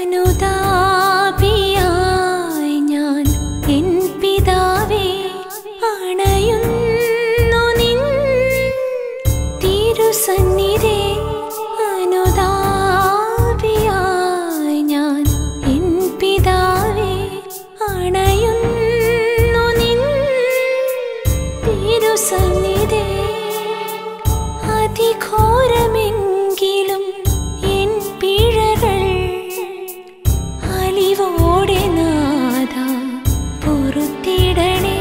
അനുതാപിയായി ഞാൻ എൻ പിതാവേ അണയുന്നു നിൻ തിരുസന്നിധി അനുതാപിയായി ഞാൻ എൻ പിതാവേ അണയുന്നു നിൻ തിരുസന്നിധി അതിഘോരമെങ്കിലും എൻ പിഴകൾ അലിവോടെ നാഥ പൊറുത്തിടണേ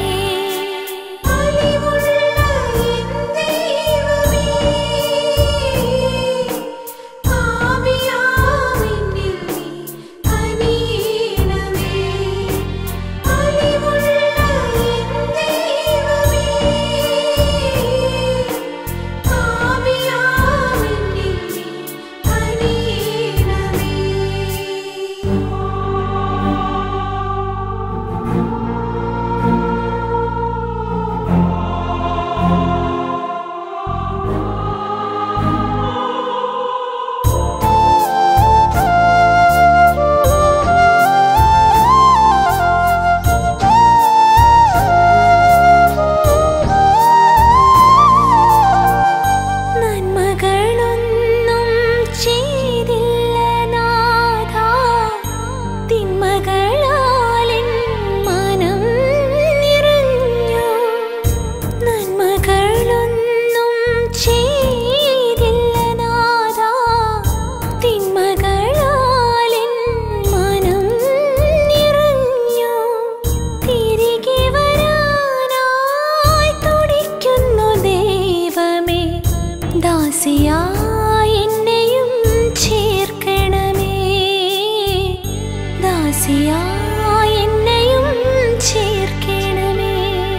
നന്മകളൊന്നും ചെയ്തില്ല നാഥ തിന്മകളാലെൻ മനം നിറഞ്ഞു നന്മകളൊന്നും ചെയ്തില്ല നാഥ തിന്മകളാലെൻ മനം നിറഞ്ഞു തിരികെ വരാനായി തുടിക്കുന്നു ദൈവമേ ദാസിയായി എന്നെയും ചേർക്കണമേ ദാസിയായി എന്നെയും ചേർക്കണമേ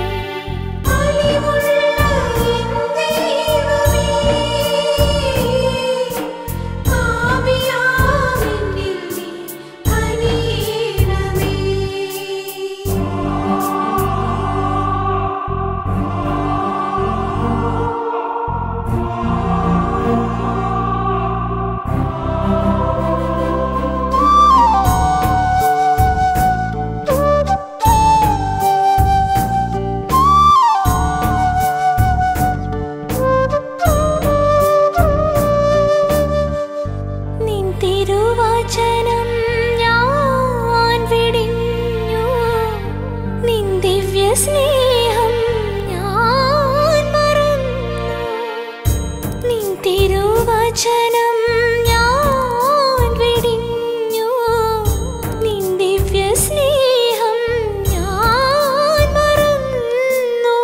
നിൻ തിരുവചനം ഞാൻ വെടിഞ്ഞു നിൻ ദിവ്യ സ്നേഹം ഞാൻ മറന്നു നിൻ തിരുവചനം ഞാൻ വെടിഞ്ഞു നിൻ ദിവ്യ സ്നേഹം ഞാൻ മറന്നു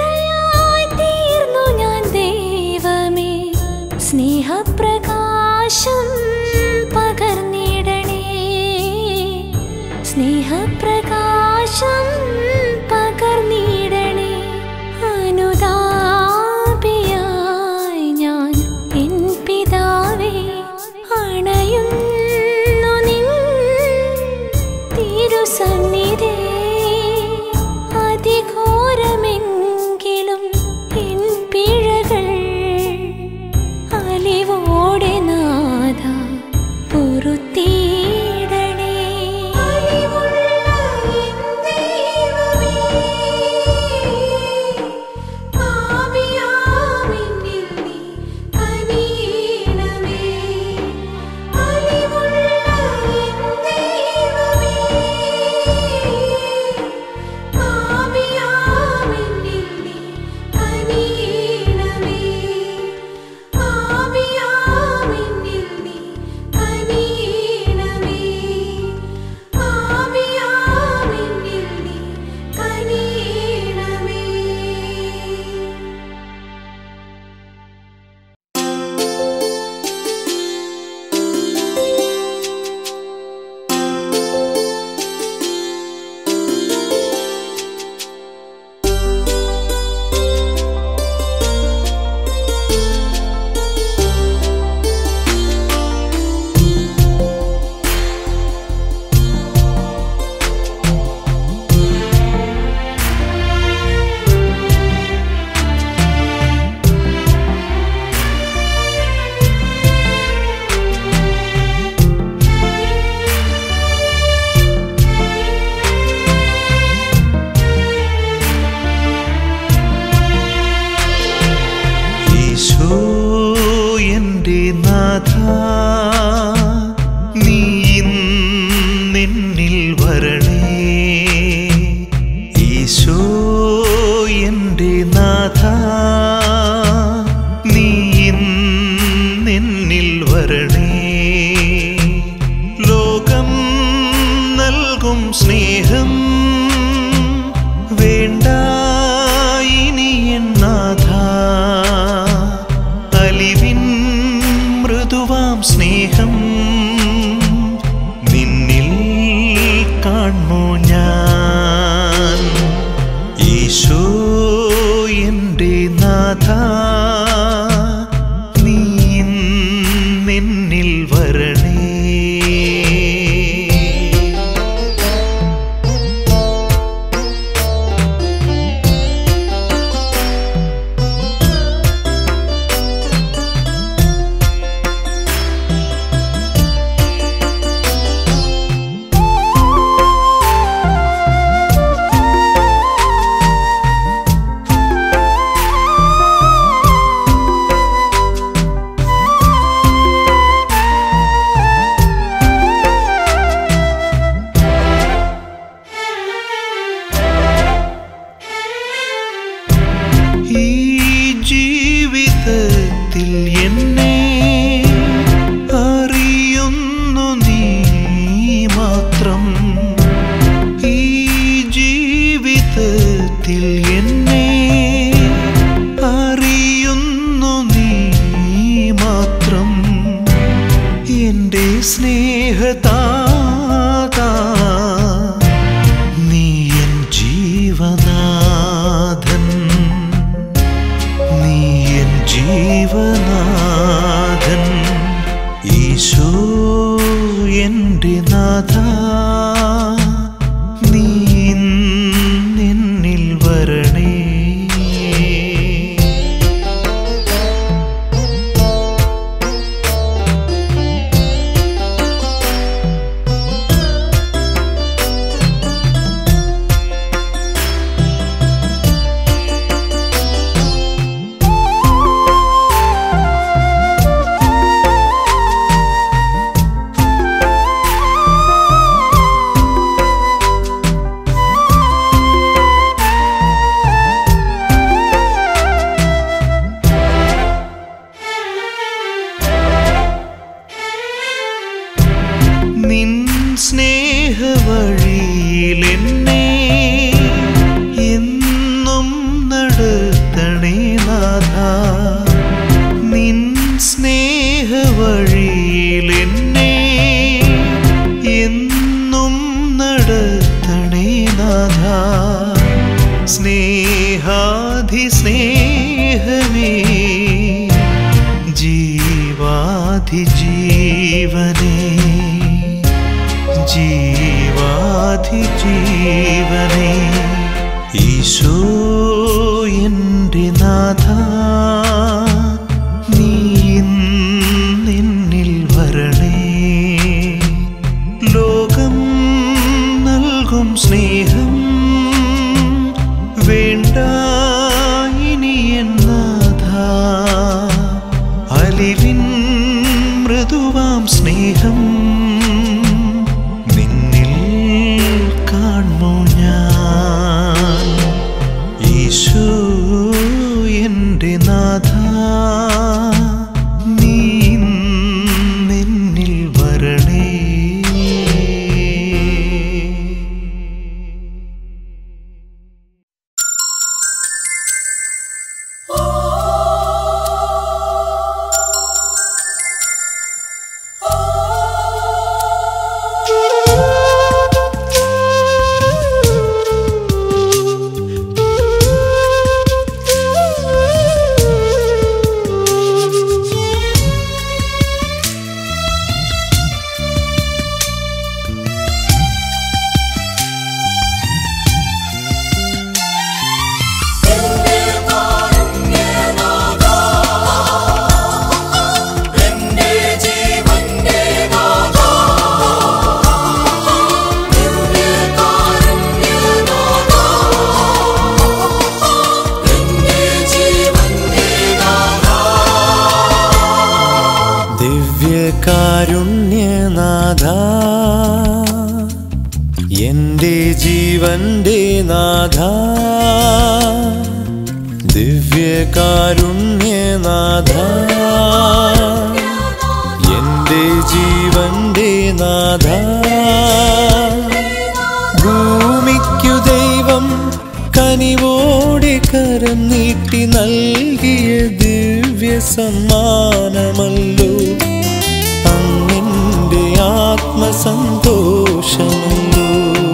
ആത്മാവിലന്ധയായി തീർന്നു ഞാൻ ദൈവമേ സ്നേഹപ്രകാശ സ്നേഹം വേണ്ട ഇനി എന്നാഥ അലിവിൻ മൃദുവാം സ്നേഹം നിന്നിൽ കാണു ഞാൻ ഈശോ എൻ്റെ നാഥ നീ നിന്നിൽ വരണേ ഈ ജീവിതത്തിൽ എന്നെ അറിയുന്നു നീ മാത്രം ഈ ജീവിതത്തിൽ എന്നെ അറിയുന്നു നീ മാത്രം എൻ്റെ സ്നേഹതാതാ നീ എൻ ജീവനാഥൻ നീ എൻ ജീവനാഥൻ ഈശോ എൻ്റെ നാഥ നീ എന്നിൽ വരണേ നിൻ സ്നേഹവഴിയിൽ എന്നെ എന്നും നടത്തണേ നാഥ നിൻ സ്നേഹവഴിയിൽ എന്നെ എന്നും നടത്തണേ നാഥ സ്നേഹാധി സ്നേഹമേ ജീവാധി ജീവനേ ജീവാധി ജീവനേ ഈശോ എൻ്റെ നാഥ നീ നിന്നിൽ വരണേ ലോകം നൽകും സ്നേഹം വേണ്ട ഇനി എന്നാഥ അലിവിൻ മൃദുവാം സ്നേഹം നിന്നിൽ കാണു ഞാൻ ഈശോ എൻ്റെ നാഥ നീ നിന്നിൽ വരണേ ദിവ്യകാരുണ്യനാഥ എൻ്റെ ജീവന്റെ നാഥ ദിവ്യകാരുണ്യനാഥ എൻ്റെ ജീവന്റെ നാഥ സമ്മാനമല്ലോ അങ്ങെൻ്റെ ആത്മസന്തോഷമല്ലോ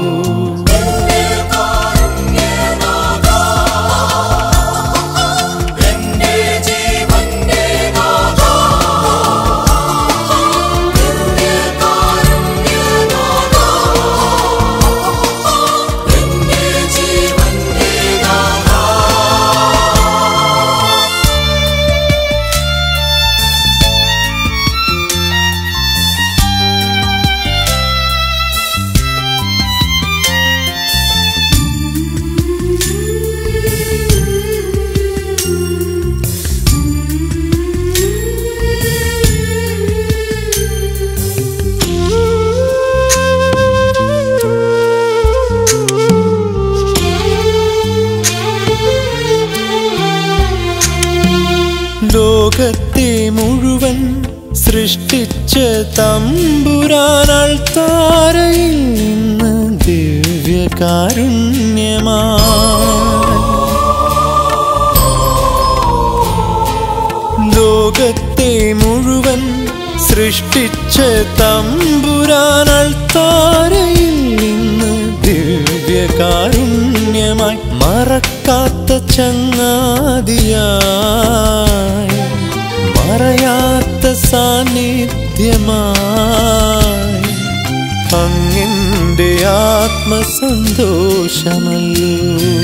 ലോകത്തെ മുഴുവൻ സൃഷ്ടിച്ച തമ്പുരാനാൾ താരയിൽ നിന്ന് ദിവ്യകാരുണ്യമാ ലോകത്തെ മുഴുവൻ സൃഷ്ടിച്ച തമ്പുരാനാൾ താരയിൽ നിന്ന് ദിവ്യകാരുണ്യമായി മറക്കാത്ത ചങ്ങാതിയായി മറയാത്ത സാന്നിധ്യമായി അങ്ങെൻ്റെ ആത്മസന്തോഷമല്ലോ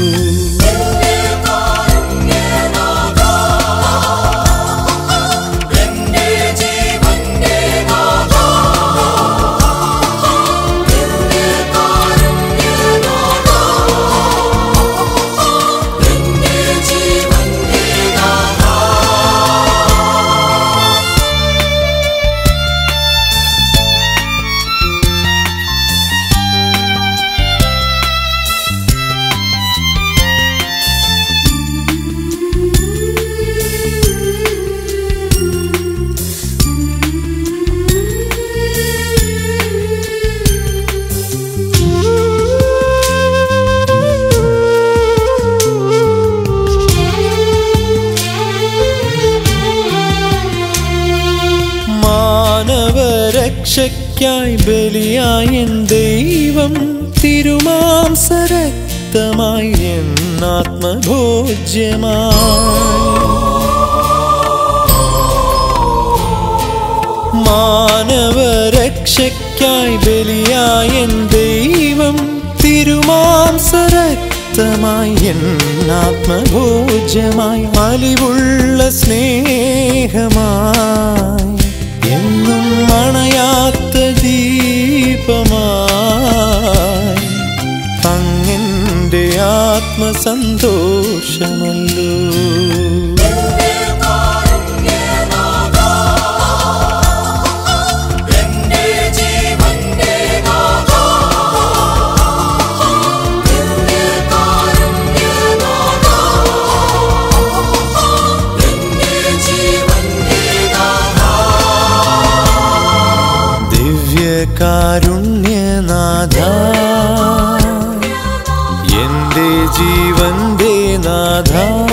മാനവരക്ഷയ്ക്കായി ബലിയായ എൻ ദൈവം തിരുമാംസരക്തമായി എന്നാത്മഭോജ്യമായി മാനവരക്ഷയ്ക്കായി ബലിയായ എൻ ദൈവം തിരുമാംസരക്തമായി എന്നാത്മഭോജ്യമായി അലിവുള്ള സ്നേഹമായി എന്നും മണയാത്ത ദീപമായി അങ്ങെൻ്റെ ആത്മസന്തോഷമല്ലോ ദിവ്യകാരുണ്യനാഥ എന്റെ ജീവന്റെ നാഥ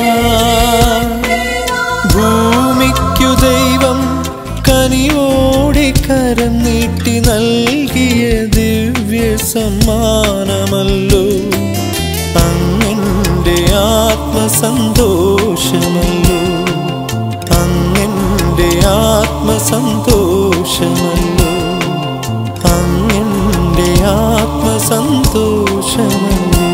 ഭൂമിക്കു ദൈവം കനിയോടെ കരം നീട്ടി നൽകിയ ദിവ്യ സമ്മാനമല്ലോ അങ്ങെൻ്റെ ആത്മസന്തോഷമല്ലോ അങ്ങെൻ്റെ ആത്മസന്തോഷമല്ലോ അങ്ങെൻ്റെ ആത്മസന്തോഷമല്ലോ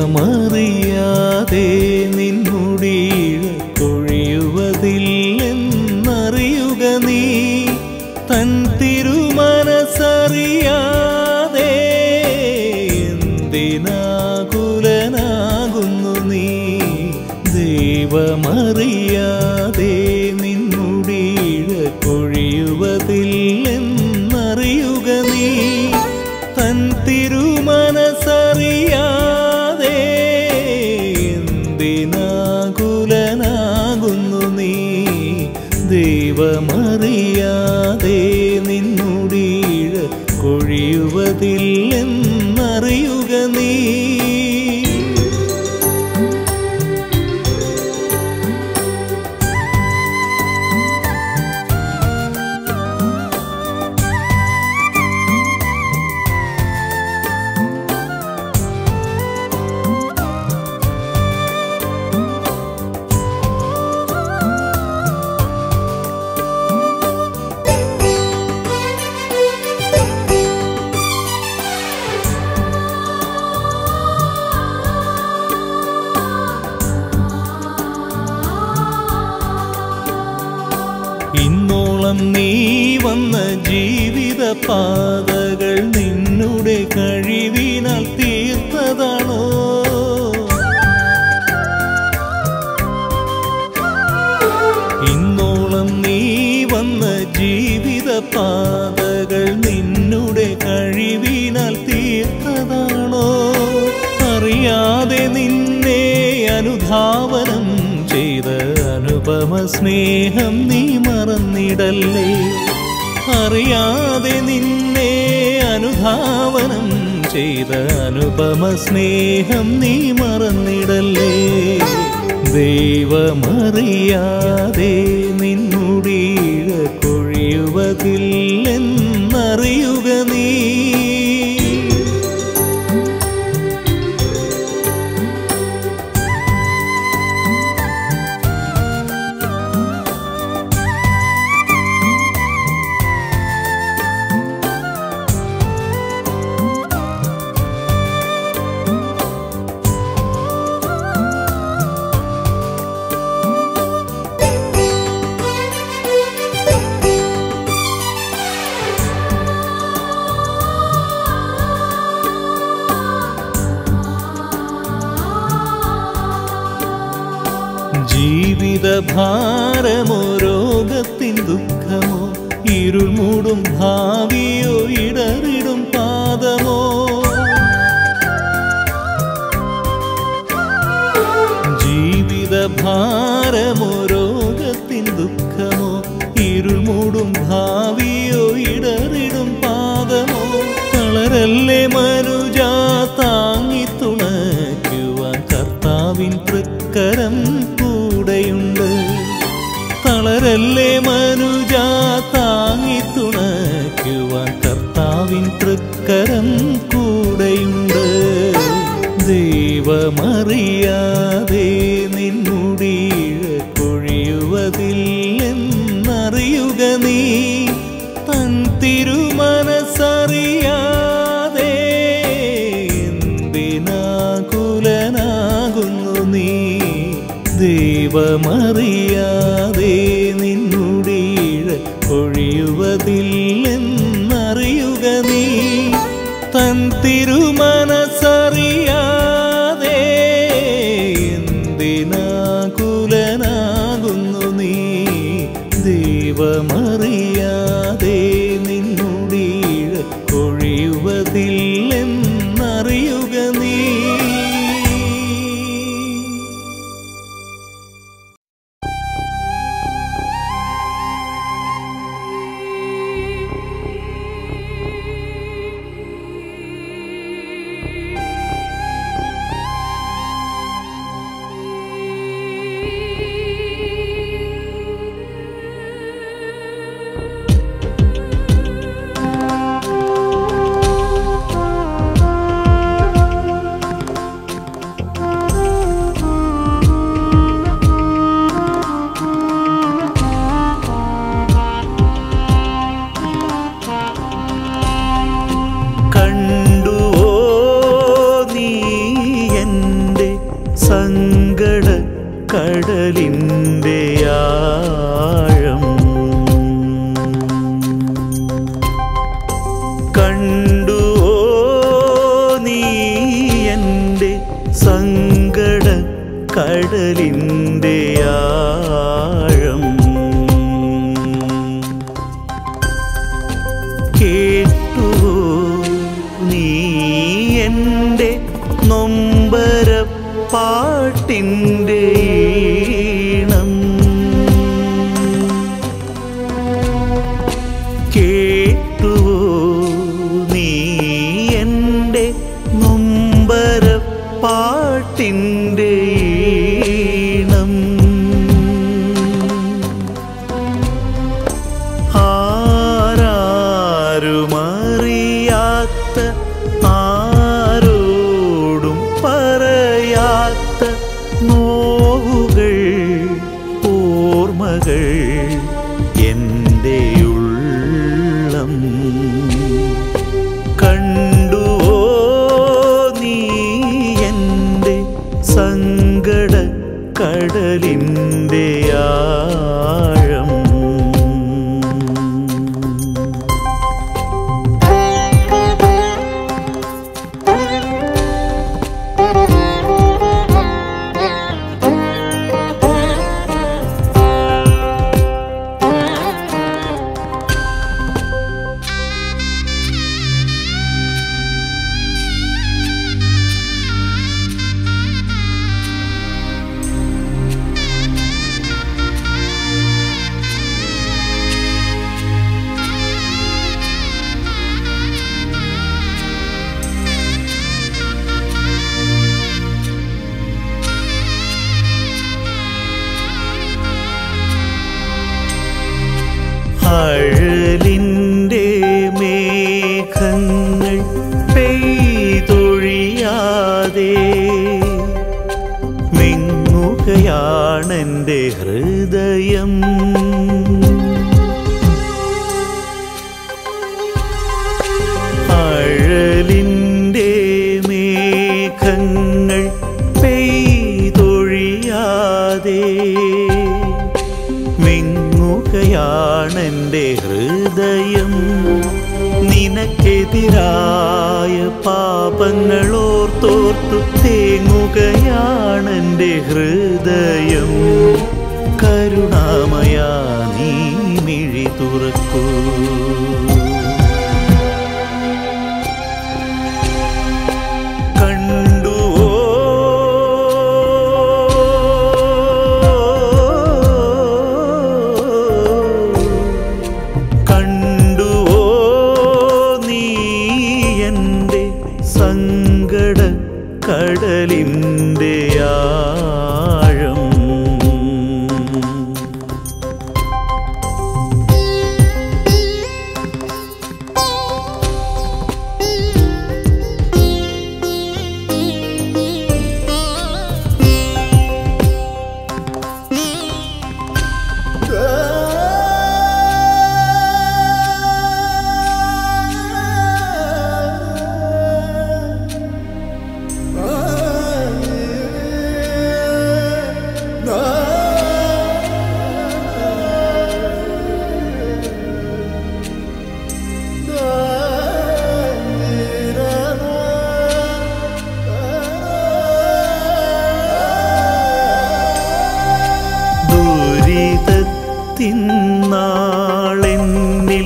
ദൈവമറിയാതെ നിന്നുടീഴ കൊഴിയുവതില്ലെന്നറിയുക നീ തൻ തിരുമനസറിയാതെ എന്തിനാകുലനാകുന്നു നീ ദൈവമറിയാതെ നിന്നുടീഴ കൊഴിയുവതില്ലെന്നറിയുക നീ തൻ തിരുമനസറിയാതെ എന്തിനാകുലനാകുന്നു നീ ദൈവമറിയാതെ നിന്നുടീഴ കൊഴിയുവതില്ലെന്നറിയുക നീ ഇന്നോളം നീ വന്ന ജീവിത പാതകൾ നിന്നുടെ കഴിവിനാൽ തീർത്തതാണോ ഇന്നോളം നീ വന്ന ജീവിത പാതകൾ നിന്നുടെ കഴിവിനാൽ തീർത്തതാണോ അറിയാതെ നിന്നെ അനുധാവനം ചെയ്ത അനുപമ സ്നേഹം നീ മറന്നിടല്ലേ അറിയാതെ നിന്നെ അനുധാവനം ചെയ്ത അനുപമ സ്നേഹം നീ മറന്നിടല്ലേ ദൈവമറിയാതെ നിന്നുടീഴ കൊഴിയുവതില്ലെന്നറിയുക നീ ജീവിത ഭാരമോ രോഗത്തിൻ ദുഃഖമോ ഇരുൾ മൂടും ഭാവിയോ ഇടറിടും പാദമോ ജീവിത ഭാരമോ രോഗത്തിൻ ദുഃഖമോ ഇരുൾ മൂടും ഭാവിയോ ഇടറിടും പാദമോ തളരല്ലേ മനുജ താങ്ങി തുണയ്ക്കുവാൻ കർത്താവിൻ തൃക്കരം കൂടെയുണ്ട് തളരല്ലേ മനുജ താങ്ങി തുണയ്ക്കുവാൻ കർത്താവിൻ തൃക്കരം കൂടെയുണ്ട് ദൈവമറിയാതെ നിന്നുടീഴ കൊഴിയുവതില്ലെന്നറിയുക നീ തൻ തിരുമനസറിയാതെ എന്തിനാകുലനാകുന്നു നീ ദൈവമറിയാതെ നിന്നുടീഴ കൊഴിയുവതില്ലെന്നറിയുക നീ തൻ തിരുമനസറിയാതെ എന്തിനാകുലനാകുന്നു നീ ദൈവമറിയാതെ നിന്നുടീഴ കൊഴിയുവതില്ലെന്നറിയുക നീ Thank you. കടലിൻ്റെ ആഴം കണ്ടുവോ നീ എൻ്റെ സങ്കട കടലിൻ്റെ ആഴം കേട്ടുവോ നീ എൻ്റെ നൊമ്പര പാട്ടിൻ്റെ ഈണം കേട്ടുവോ നീ എൻ്റെ നൊമ്പര പാട്ടിൻ്റെ ഈണം ആരാരുമറിയാത്ത ആരോടും പറയാത്ത നോവുകൾ ഓർമ്മകൾ എൻ്റെ ഉള്ളം കണ്ടുവോ നീ എൻ്റെ സങ്കട കടലിൻ്റെ ആഴം അഴലിൻ്റെ മേഘങ്ങൾ പെയ്തൊഴിയാതെ മിങ്ങുകയാണെൻ്റെ ഹൃദയം അഴലിൻ്റെ മേഘങ്ങൾ പെയ്തൊഴിയാതെ മിങ്ങുകയാണെൻ്റെ ഹൃദയം നിനക്കെതിരായ പാപങ്ങളോർത്തോർത്തു തേങ്ങുകയാണെൻ്റെ ഹൃദയം കരുണാമയ നീ മിഴി തുറക്കൂ കണ്ടുവോ കണ്ടുവോ നീ എൻ്റെ സങ്കട കടലിൻ്റെ ആഴം ദുരിതത്തിൻ നാളെന്നിൽ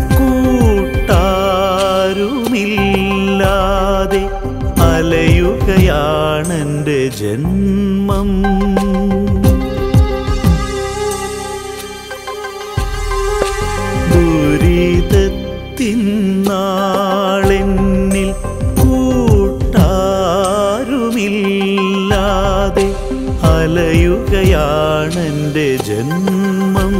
കൂട്ടാരുമില്ലാതെ അലയുകയാണെൻ്റെ ജന്മം ദുരിതത്തിൻ നാളെന്നിൽ കൂട്ടാരുമില്ലാതെ അലയുകയാണെൻ്റെ ജന്മം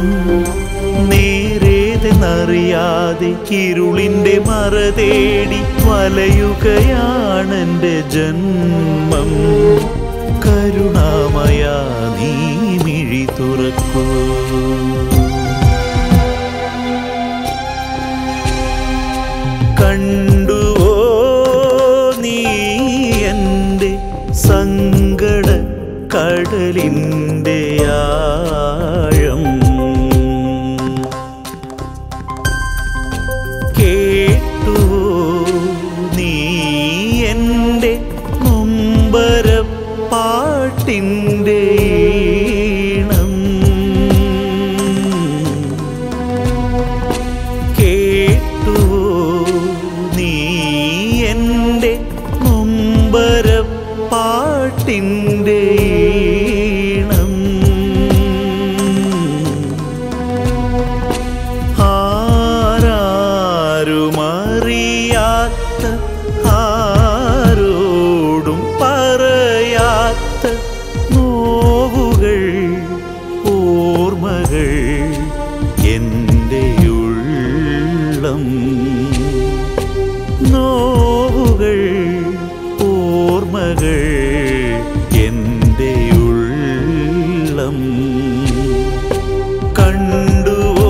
നേരേതെന്നറിയാതെ ഇരുളിൻ്റെ മറ തേടി വലയുകയാണെൻ്റെ ജന്മം കരുണാമയ നീ മിഴി തുറക്കൂ കണ്ടുവോ നീ എൻ്റെ സങ്കട കടലിൻ്റെ ആഴം കേട്ടു നീ എൻ്റെ നൊമ്പരപ്പാട്ടിൻ്റെ ഈണം കേട്ടു നീ എൻ്റെ നൊമ്പരപ്പാട്ടിൻ്റെ ഈണം ആരാരുമറിയാത്ത ആരോടും പറയാത്ത നോവുകൾ ഓർമ്മകൾ എൻ്റെ ഉള്ളം നോവുകൾ ഓർമ്മകൾ എൻ്റെ ഉള്ളം കണ്ടുവോ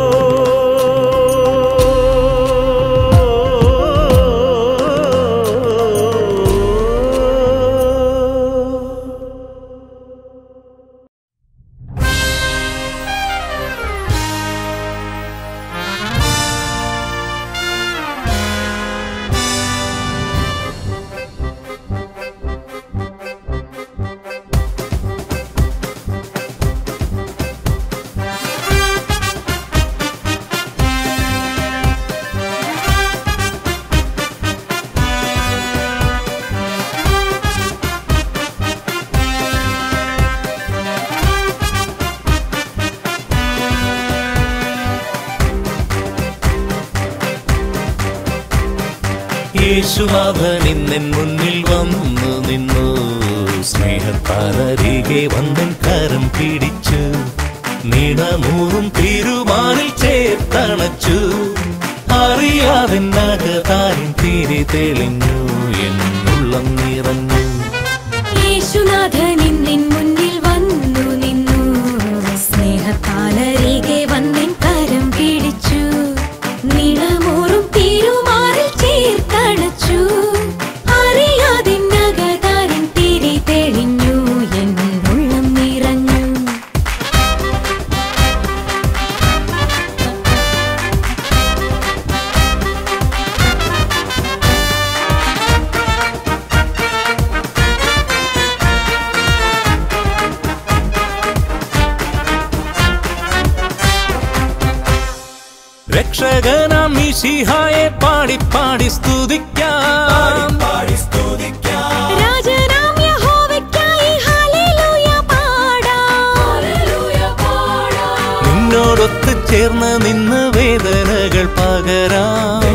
യേശുനാഥൻ ഇന്നെൻ മുന്നിൽ വന്നു നിന്നു സ്നേഹത്താലരികെ വന്നൻ കരം പിടിച്ചു നീണമൂറും തിരുമാനിൽ ചേർത്തണച്ചു അറിയാതെ നഗതാരിൻ തിരി തെളിഞ്ഞു എന്നുള്ളം നിറഞ്ഞു യേശുനാഥൻ ഇന്നിൻ മുന്നിൽ വന്നു നിന്നു സ്നേഹത്താലരികെ വന്നിൻ കരം പിടിച്ചു നിണമോറും തിരുമാറിൽ ചേർത്തണച്ചു അറിയാതെ നഗതാരൻ തിരി തെളിഞ്ഞു എന്നുള്ളം നിറഞ്ഞു രക്ഷകനാം മിശിഹായെ പാടി പാടി സ്തുതിക്കാം രാജനാം യഹോവയ്ക്കായി ഹല്ലേലൂയ പാടാം നിന്നോടൊത്ത് ചേർന്ന് നിന്ന് വേദനകൾ പകരാം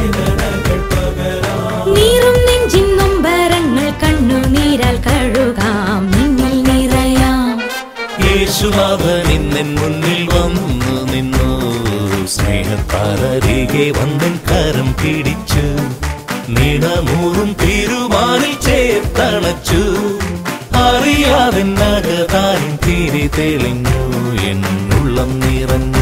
നീറും നെഞ്ചിൻ നൊമ്പരങ്ങൾ കണ്ണുനീരാൽ കഴുകാം നിന്നിൽ നിറയാം യേശുനാഥൻ ഇന്നെൻ മുന്നിൽ വന്നു നിന്നു സ്നേഹത്താലരികെ വന്നൻ കരം പിടിച്ചു നീണമൂറും തിരുമാനിൽ ചേർത്തണച്ചു അറിയാതെ നഗതാരിൻ തിരി തെളിഞ്ഞു എന്നുള്ളം നിറഞ്ഞു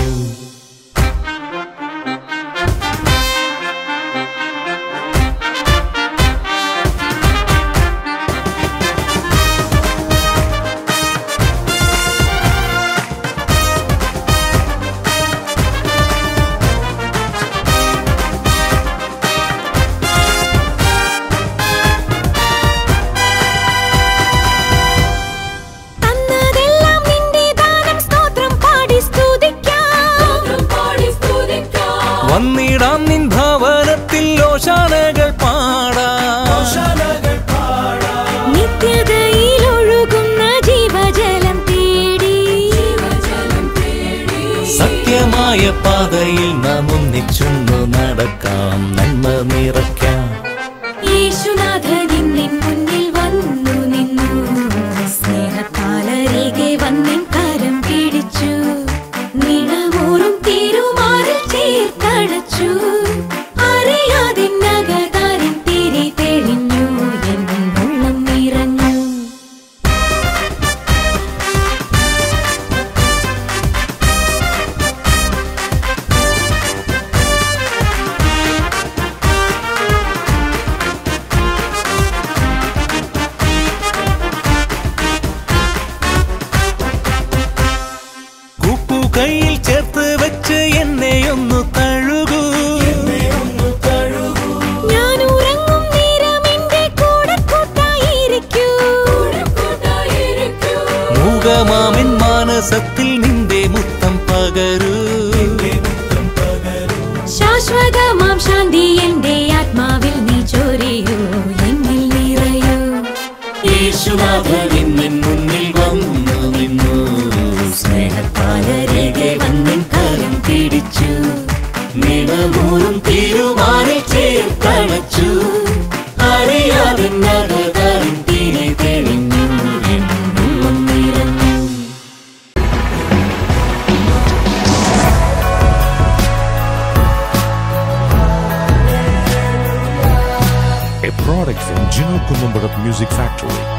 തന്നതെല്ലാം നിന്റെ ദാനം സ്തോത്രം പാടി സ്തുതിക്കാം സുഖമാമിൻ മാനസത്തിൽ നിന്റെ മുത്തം പകരൂ ശാശ്വതമാം ശാന്തി എന്റെ ആത്മാവിൽ നീ ചൊരിയൂ എന്നിൽ നിറയൂ യേശുനാഥൻ ഇന്നെൻ മുന്നിൽ വന്നു നിന്നു സ്നേഹത്താലരികെ വന്നിൻ കരം പിടിച്ചു നിണമൂറും തീരുമാനം ചേർത്തണച്ചു അറിയാതെ നഗതാരും തിരി തെളിഞ്ഞു എന്നും നിറഞ്ഞു a product from Gino Columbarat Music Factory.